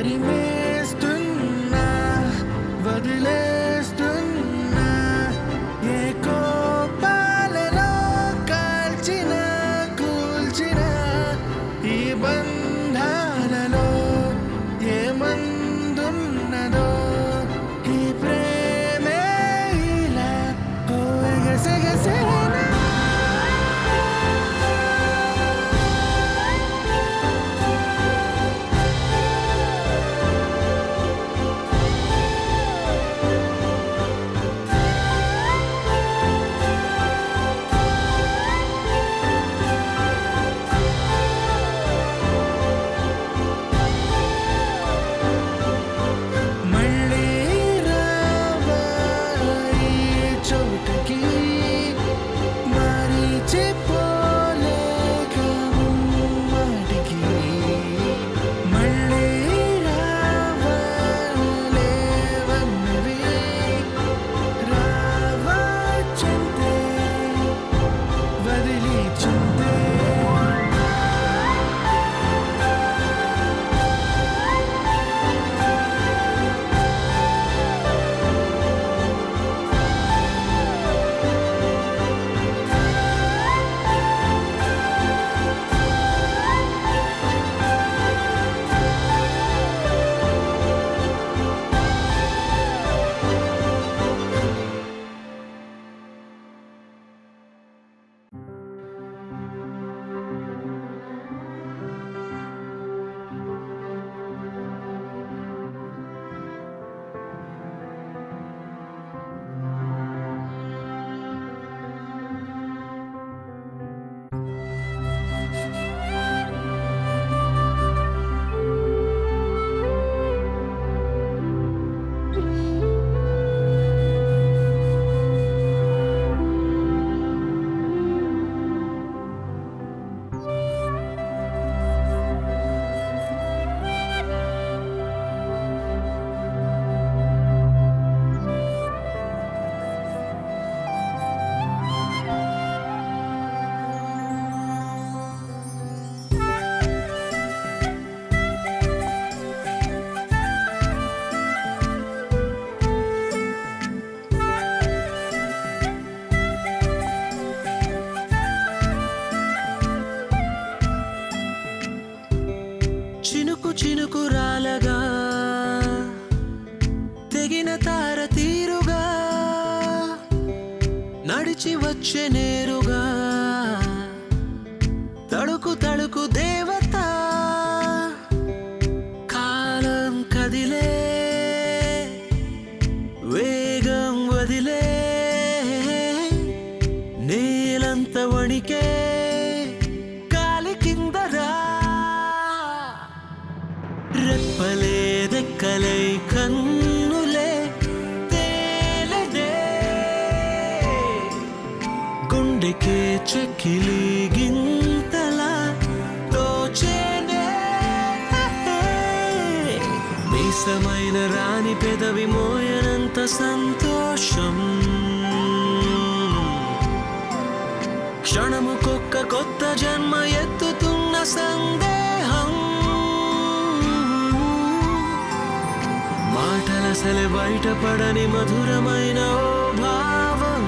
తరిమేస్తున్నా వదిలేస్తున్నా ఏ కోపాలలో కాల్చిన కూల్చిన ఈ బంధాలలో ఏ మందున్నదో ఈ ప్రేమే ఇలా ఓ ఎగసెగసేనా మళ్ళీ రావా ఈ చోటుకి మరిచిపోలేక ముమ్మాటికి మళ్ళీ రావా లేవన్నవి రావా చెంతే వదిలి చెంతే చినుకు చినుకు రాలగా తెగిన తార తీరుగా నడిచి వచ్చే నేరుగా తడుకు తడుకు దేవత కాలం కదిలే వేగం వదిలే నేలంత వణికే గాలి కింద రా రెప్పలే రెక్కలై కన్నులే తేలడే గుండెకే చెక్కిలి గింతలా తోచేనే మీసమైన రాణి పెదవి మోయనంత సంతోషం క్షణముకొక్క కొత్త జన్మ ఎత్తుతున్న సందేహం మాటలసలు బయటపడని మధురమైన ఓ భావం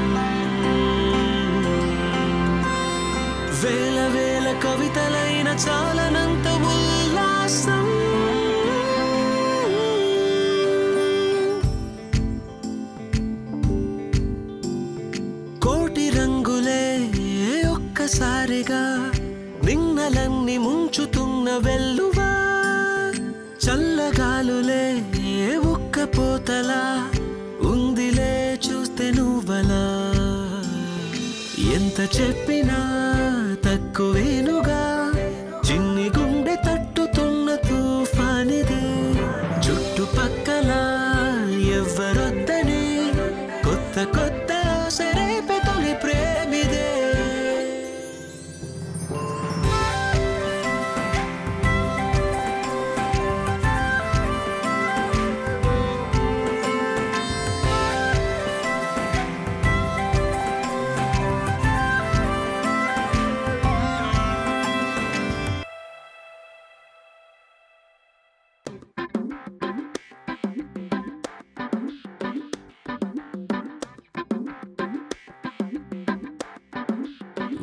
వేల వేల కవితలైన చాలనంత ఉల్లాసం కోటి రంగులే ఒక్కసారిగా నిన్నలన్నీ ముంచుతున్న వెల్లువా చల్లగాలులే ఒక్క పోతలా ఉందిలే చూస్తే నువ్వలా ఎంత చెప్పినా తక్కువేనుగా చిన్ని గుండె తట్టుతున్న తుఫానిదే చుట్టుపక్కల ఎవ్వరొద్దని కొత్త కొత్త సరేపే తొలి ప్రేమిదే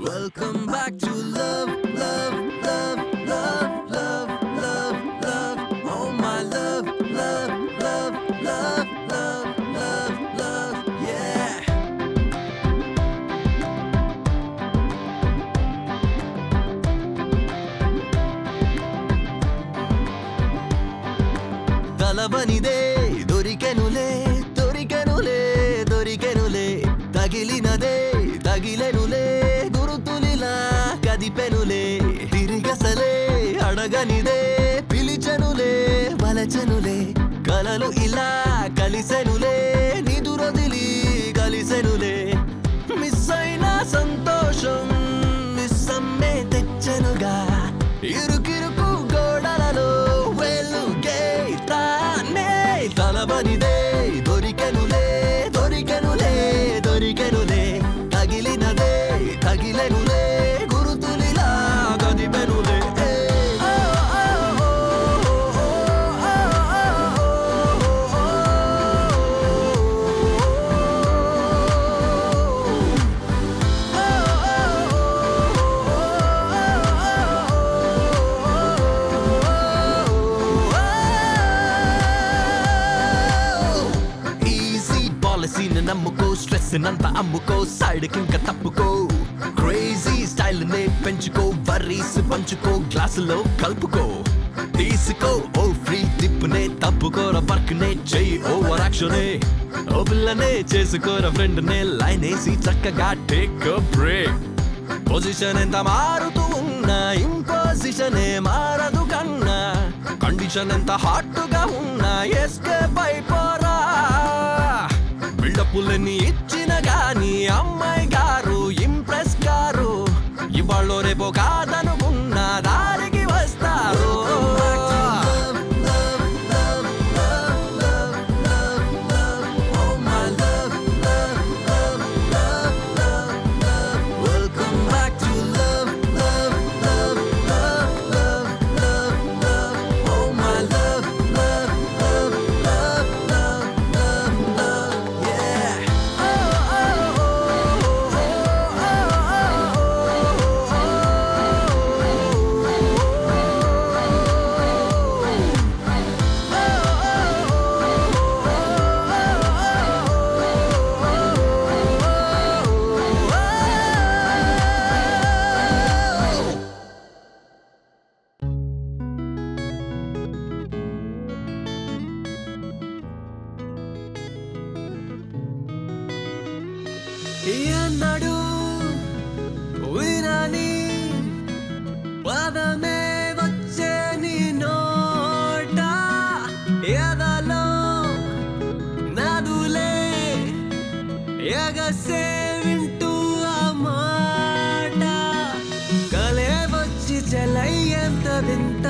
Welcome back to love, love, love, love, love, love, love. Oh my love, love, love, love, love, love, love. Yeah. తలవనిదే దొరికెనులే దొరికెనులే దొరికెనులే తగిలినదే తగిలెనులే గురుతులిలా కదిపెనులే తిరిగసలే అడగనిదే పిలిచెనులే వలచెనులే కలలు ఇలా కలిసెనులే నిదురదిలి కలిసెనులే మిస్ అయిన సంతోషం మిస్సమ్మే తెచ్చనుగా ఇరుకిరుకు గోడలలో వెలుగే తానే తలబనిదే దొరికెనులే దొరికెనులే దొరికెనులే తగిలినదే తగిలెనులే గురుతులిలా గదిపెనులే ఓ, ఓ, ఓ, ఈజీ పాలసీని నమ్ముకో స్ట్రెస్ నంత అమ్ముకో సైడ్ కింక తప్పుకో క్రేజీ స్టైల్ నే పెంచుకో వర్రీస్ పంచుకో గ్లాసులో కలుపుకో తీసుకో ఓ ఫ్రీ తిప్పునే తప్పుకోర వర్క్ నే చెయ్యి ఓవర్ యాక్షనే ఓ పిల్లనే చేసుకోర ఫ్రెండ్ నే లైన్ వేసి చక్కగా టేక్ బ్రేక్ పొజిషన్ ఎంత మారుతూ ఉన్నా ఇంపోజిషన్ మారదు కన్నా కండిషన్ ఎంత హాట్ గా ఉన్నా ఎస్కేప్ అయిపోరా బిల్డప్పులన్నీ ఇచ్చిన గాని అమ్మాయి గారు ఇంప్రెస్ గారు ఇవాళ్ళో రేపో కాదనుకున్న దారికి వస్తారు Welcome back to love, love, love, love, love, love, love. Oh my love, love, love, love, love, love, love, yeah. Oh, oh, oh, oh, ఎన్నడు వినని పదమే వచ్చే నీ నోట ఎదలో నదులే ఎగసే వింటూ ఆ మాట కలే వచ్చి చెలై ఎంత వింత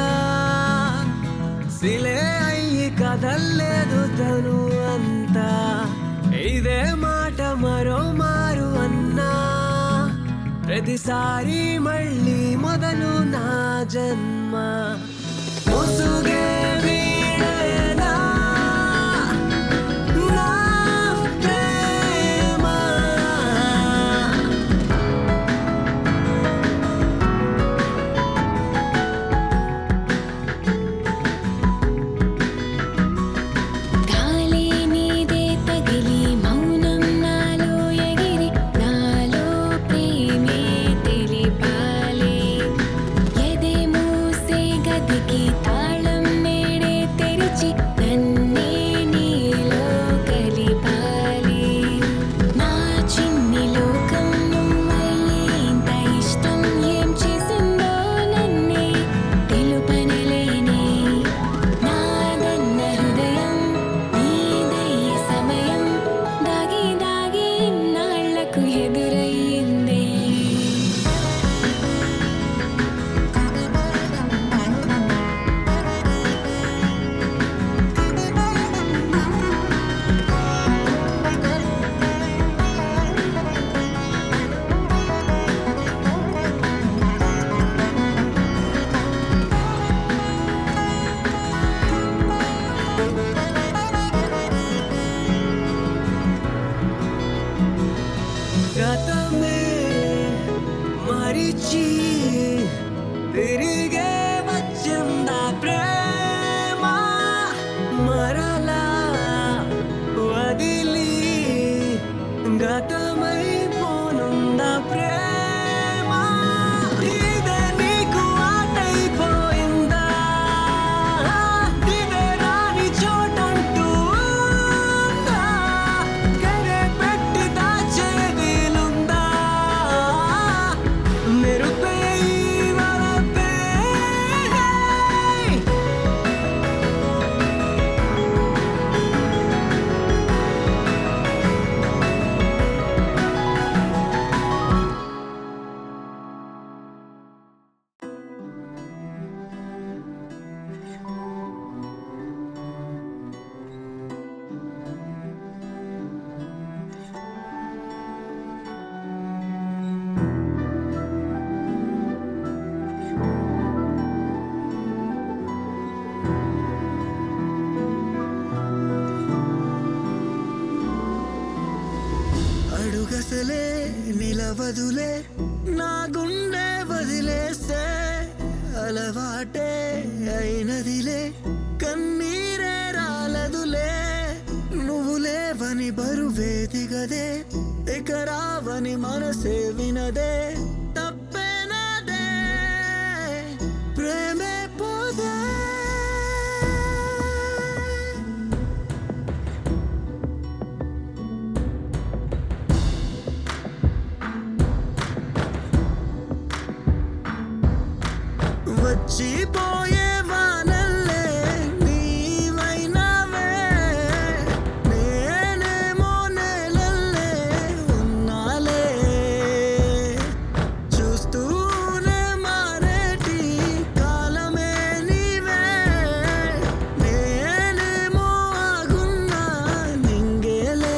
సిలే అయ్యి కదల్లేదు తను అంతా ఇదే మాట మరో మారు అన్నా ప్రతిసారి మళ్ళీ మొదలు నా జన్మ ముసుగే వీడేనా నా ప్రేమ గాలి నీదే తగిలి మౌనం నాలో ఎగిరి నాలో ప్రేమే తెలిపాలి ఎదే మూసే గదికి తాళం నేడే తెరిచి నన్నే నీలో కలిపాలి నా చిన్ని లోకం నువ్వయ్యే ఇంత ఇష్టం ఏం చేసిందో నన్నే తెలుపనలేనే నాదన్న హృదయం నీదయ్యే సమయం దాగి దాగి ఇన్నాళ్లకు ఎదురయ్యిందే ప్రేమ మరలా వదిలి గతమైపోనుందా ప్రేమ ఇదే నీకు ఆటైపోయిందా ఇదే రాని చోటంటూ ఉందా? కరే పెట్టి దాచేదిలుందా మెరుపే వరపే అడుగసలే నిలవదులే నా గుండె వదిలేస్తే అలవాటే అయినదిలే కన్నీరే రాలదులే నువ్వు లేవని బరువే దిగదే ఇక రావని మనసే వినదే తప్పే నాదే ప్రేమే పోదే వచ్చిపోయే వానల్లే నీవైనావే నేనేమో నేలల్లే ఉన్నాలే చూస్తూనే మారేటి కాలమే నీవే నేనేమో ఆగున్నా నింగేలే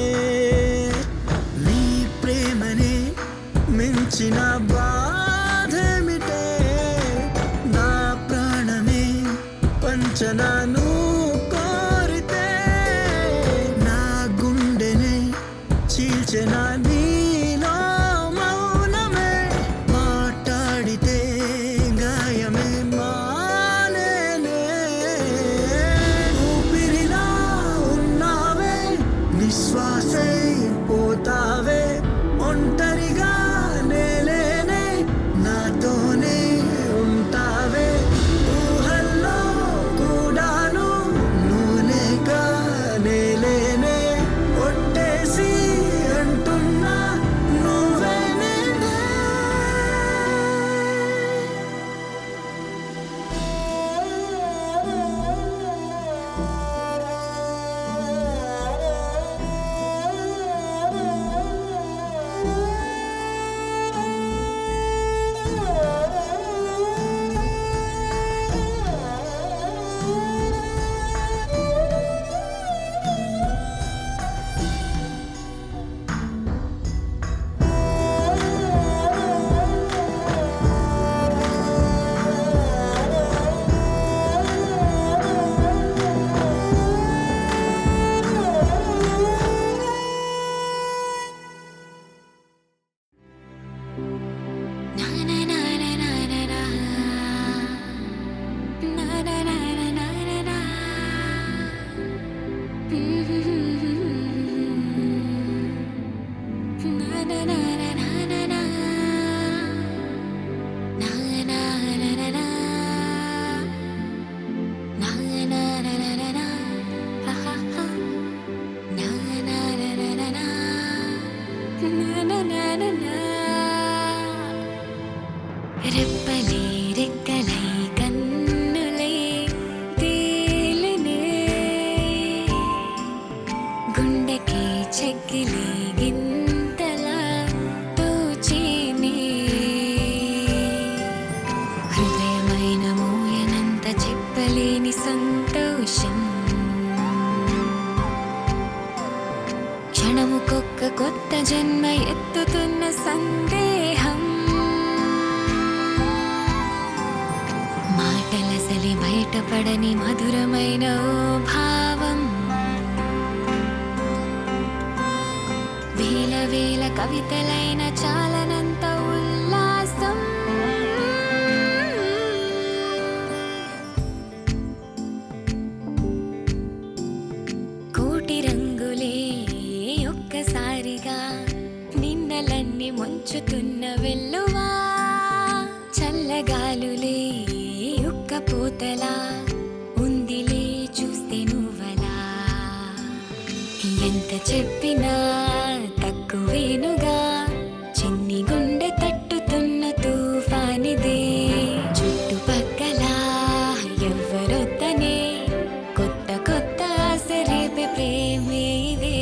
నీ ప్రేమనే మించిన బాధేమిటే నా ప్రాణమే పంచనాను కోరితే నా గుండెనే చీల్చిన నీలో మౌనమే మాట్లాడితే గాయమే మానేనే ఊపిరిలా ఉన్నావే నిశ్వాసే పోతావే ఒంటరిగా నేలేనే నాతోనే ఉంటావే ఊహల్లో కూడాను నువ్వు లేక నేలేనే ఒట్టేసి అంటున్నా నువ్వే నేనే Na na na na na na na. Na na na na na na na. Na na na na na na na. Na na na na na. Na na na na na na. Ha ha ha. Na na na na na na. Na na na na na. రెప్పలే రెక్కలై కన్నులై తేలినే గుండెకి చెక్కిలి గింతలా తోచేనే హృదయమైన మోయనంత చెప్పలేని సంతోషం క్షణముకొక్క కొత్త జన్మ ఎత్తుతున్న సందేహం మాటలసలి బయటపడని మధురమైన ఓ భావం వేల వేల కవితలైన చాలనంత ఉల్లాసం గుండెని ముంచుతున్న వెల్లువా చల్లగాలులే ఉక్క పూతలా ఉందిలే చూస్తే నువ్వలా ఎంత చెప్పినా తక్కువేనుగా చిన్ని గుండె తట్టుతున్న తుఫానిదే చుట్టుపక్కల ఎవ్వరొద్దనే కొత్త కొత్త ఆశ రేపే ప్రేమే ఇదే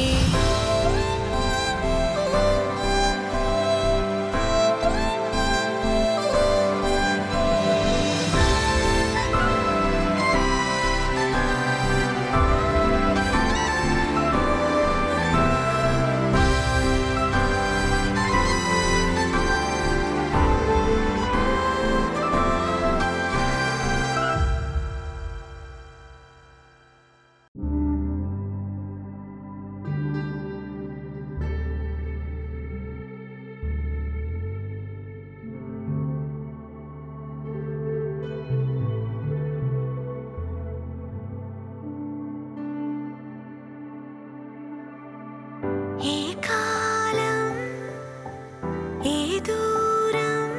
ఏ కాలం ఏ దూరం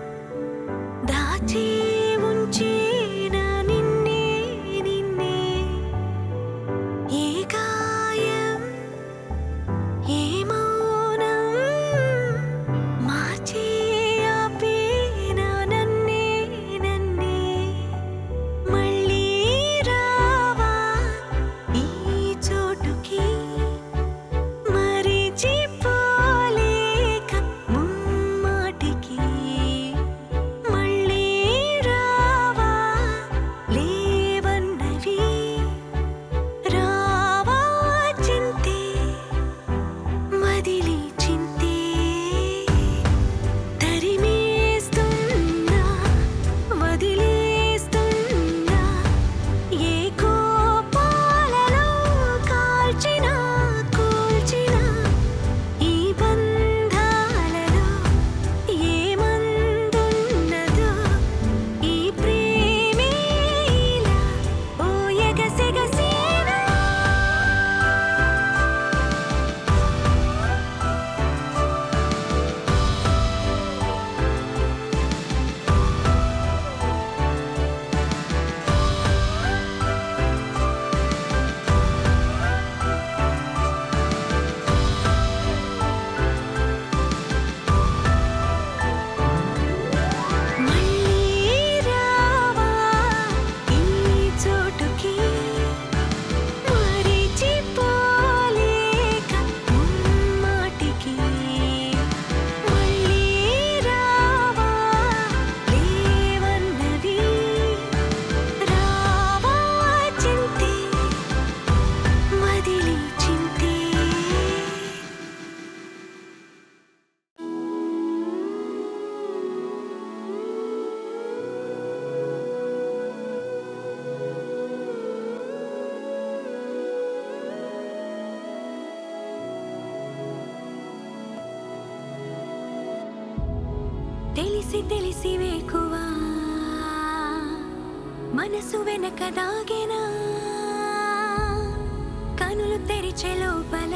దాచి ఉంచిన నిన్నే నిన్నే ఏ గాయం ఏ మౌనం మార్చి ఆపేన నన్నే నన్నే మళ్ళీ రావా ఈ చోటుకి మరిచిపోలేక ముమ్మాటికి మళ్ళీ రావా లేవన్నవి రావా చింతే మదిలి చింతే తరిమేస్తున్నా వదిలేస్తున్నా ఏ కోపాలలో కాల్చిన కూల్చిన ఈ బంధాలలో ఏ మందున్నదో ఈ ప్రేమే ఇలా ఓ ఎగసెగసేనా మళ్ళీ రావా ఈ చోటుకి మరిచిపోలేక ముమ్మాటికి మళ్ళీ రావా లేవన్నవి రావా చింతే మదిలి చింతే తెలిసి తెలిసి వేకువా మనసు వెనక దాగేనా కనులు తెరిచే లోపల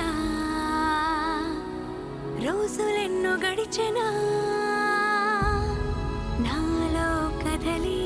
రోజులెన్నో గడిచెనా నాలో కదలి